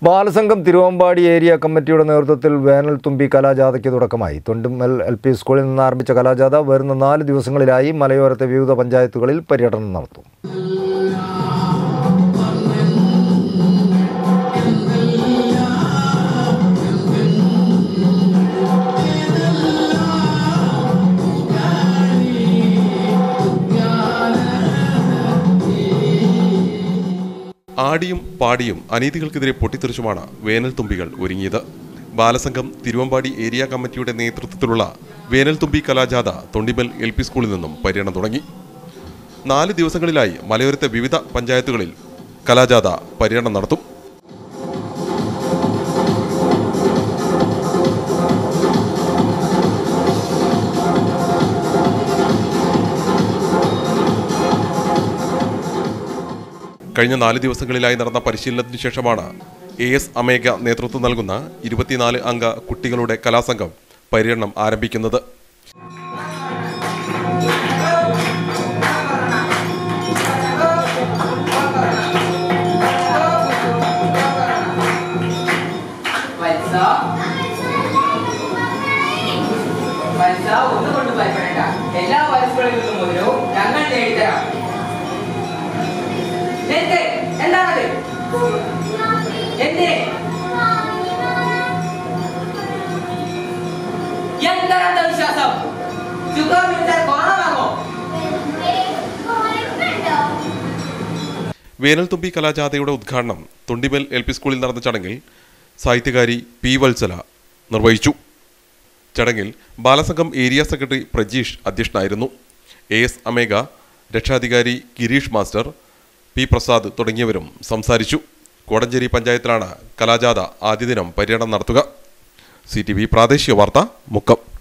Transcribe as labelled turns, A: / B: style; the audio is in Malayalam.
A: ബാലസംഘം തിരുവമ്പാടി ഏരിയ കമ്മിറ്റിയുടെ നേതൃത്വത്തിൽ വേനൽ തുമ്പി കലാജാഥയ്ക്ക് തുടക്കമായി തൊണ്ടുമൽ എൽ പി സ്കൂളിൽ നിന്ന് ആരംഭിച്ച കലാജാഥ വരുന്ന നാല് ദിവസങ്ങളിലായി മലയോരത്തെ വിവിധ പഞ്ചായത്തുകളിൽ പര്യടനം നടത്തും
B: ആടിയും പാടിയും അനീതികൾക്കെതിരെ പൊട്ടിത്തെറിച്ചുമാണ് വേനൽ തുമ്പികൾ ഒരുങ്ങിയത് ബാലസംഘം തിരുവമ്പാടി ഏരിയ കമ്മിറ്റിയുടെ നേതൃത്വത്തിലുള്ള വേനൽ തുമ്പി കലാജാഥ തൊണ്ടിമൽ എൽ പി സ്കൂളിൽ നിന്നും പര്യടനം തുടങ്ങി നാല് ദിവസങ്ങളിലായി മലയോരത്തെ വിവിധ പഞ്ചായത്തുകളിൽ കലാജാഥ പര്യടനം നടത്തും കഴിഞ്ഞ നാല് ദിവസങ്ങളിലായി നടന്ന പരിശീലനത്തിന് ശേഷമാണ് എ എസ് അമേഗ നേതൃത്വം നൽകുന്ന ഇരുപത്തിനാല് അംഗ കുട്ടികളുടെ കലാസംഘം പര്യടനം ആരംഭിക്കുന്നത്
C: വത്സ വത്സ ഒന്നുകൊണ്ട് ഭയപ്പെടേണ്ട എല്ലാ വയസ്സുകളിൽ നിന്നും മുതലും ഞങ്ങൾ നേടിത്തരാം നിനക്ക് എന്താണത് എന്തിന് എന്താണ് അന്ധവിശ്വാസം സുഖം ഇരുന്നാൽ കൊറോണ വാങ്ങോ
B: വേനൽ തുമ്പി കലാജാഥയുടെ ഉദ്ഘാടനം തൊണ്ടിമൽ എൽ പി സ്കൂളിൽ നടന്ന ചടങ്ങിൽ സാഹിത്യകാരി പി വത്സല നിർവഹിച്ചു ചടങ്ങിൽ ബാലസംഘം ഏരിയ സെക്രട്ടറി പ്രജീഷ് അധ്യക്ഷനായിരുന്നു എ എസ് അമേഗ രക്ഷാധികാരി ഗിരീഷ് മാസ്റ്റർ പി പ്രസാദ് തുടങ്ങിയവരും സംസാരിച്ചു കോടഞ്ചേരി പഞ്ചായത്തിലാണ് കലാജാഥ ആദ്യ ദിനം പര്യടനം നടത്തുക സി ടി വി പ്രാദേശിക വാർത്ത മുക്കം